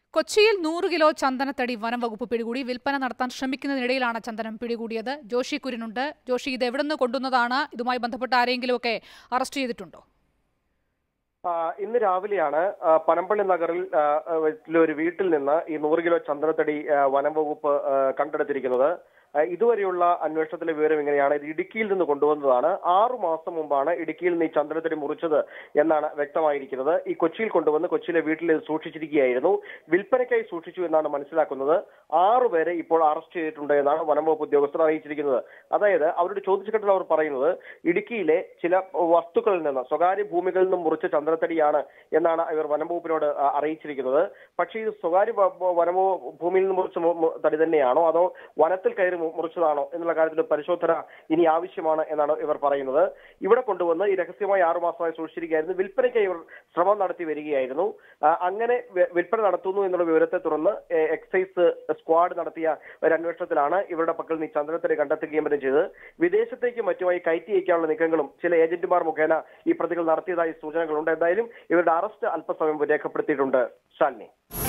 കൊച്ചിയിൽ നൂറ് കിലോ ചന്ദനത്തടി വനം വകുപ്പ് പിടികൂടി വിൽപ്പന നടത്താൻ ശ്രമിക്കുന്നതിനിടയിലാണ് ചന്ദനം പിടികൂടിയത് ജോഷി കുര്യനുണ്ട് ജോഷി ഇത് എവിടെ നിന്ന് കൊണ്ടുവന്നതാണ് ഇതുമായി ബന്ധപ്പെട്ട ആരെങ്കിലുമൊക്കെ അറസ്റ്റ് ചെയ്തിട്ടുണ്ടോ ആ, ഇന്ന് രാവിലെയാണ് ആ, പനമ്പള്ളി നഗറിൽ ആ, ആ, ഒരു വീട്ടിൽ നിന്ന് ഈ നൂറ് കിലോ ചന്ദനത്തടി ആ, വനം വകുപ്പ് ആ, കണ്ടെടുത്തിരിക്കുന്നത് ആ, ഇതുവരെയുള്ള അന്വേഷണത്തിലെ വിവരം ഇങ്ങനെയാണ് ഇത് ഇടുക്കിയിൽ നിന്ന് കൊണ്ടുവന്നതാണ് ആറു മാസം മുമ്പാണ് ഇടുക്കിയിൽ നിന്ന് ഈ ചന്ദനത്തടി മുറിച്ചത് എന്നാണ് വ്യക്തമായിരിക്കുന്നത് ഈ കൊച്ചിയിൽ കൊണ്ടുവന്ന് കൊച്ചിയിലെ വീട്ടിൽ ഇത് സൂക്ഷിച്ചിരിക്കുകയായിരുന്നു വിൽപ്പനയ്ക്കായി സൂക്ഷിച്ചു എന്നാണ് മനസ്സിലാക്കുന്നത് ആറുപേരെ ഇപ്പോൾ അറസ്റ്റ് ചെയ്തിട്ടുണ്ട് എന്നാണ് വനം വകുപ്പ് ഉദ്യോഗസ്ഥർ അറിയിച്ചിരിക്കുന്നത് അതായത് അവരുടെ ചോദ്യഘട്ടത്തിൽ അവർ പറയുന്നത് ഇടുക്കിയിലെ ചില വസ്തുക്കളിൽ നിന്ന് സ്വകാര്യ ഭൂമികളിൽ നിന്നും മുറിച്ച ചന്ദ്രത്തടിയാണ് എന്നാണ് ഇവർ വനംവകുപ്പിനോട് ആ, അറിയിച്ചിരിക്കുന്നത് പക്ഷേ ഇത് സ്വകാര്യ വ- വ- വനമോ ഭൂമിയിൽ നിന്ന് മുറിച്ച മു- മു- തടി തന്നെയാണോ അതോ വനത്തിൽ കയറി മു- മുറിച്ചതാണോ എന്നുള്ള കാര്യത്തിൽ പരിശോധന ഇനി ആവശ്യമാണ് എന്നാണ് ഇവർ പറയുന്നത് ഇവിടെ കൊണ്ടുവന്ന് ഈ രഹസ്യമായി ആറുമാസമായി സൂക്ഷിച്ചിരിക്കുകയായിരുന്നു വിൽപ്പനയ്ക്ക് ഇവർ ശ്രമം നടത്തി വരികയായിരുന്നു ആ, അങ്ങനെ വി- വിൽപ്പന നടത്തുന്നു എന്നുള്ള വിവരത്തെ തുടർന്ന് എ, എക്സൈസ് സ്ക്വാഡ് നടത്തിയ ഒരു അന്വേഷണത്തിലാണ് ഇവരുടെ പക്കൽ നിന്ന് ഈ ചന്ദ്രത്തടി കണ്ടെത്തുകയും മറ്റും ചെയ്ത് വിദേശത്തേക്ക് മറ്റുമായി കയറ്റി അയക്കാനുള്ള നീക്കങ്ങളും ചില ഏജന്റുമാർ മുഖേന ഈ പ്രതികൾ നടത്തിയതായി സൂചനകളുണ്ട് എന്തായാലും ഇവരുടെ അറസ്റ്റ് അല്പസമയം മുമ്പ് രേഖപ്പെടുത്തിയിട്ടുണ്ട് ശാലിനി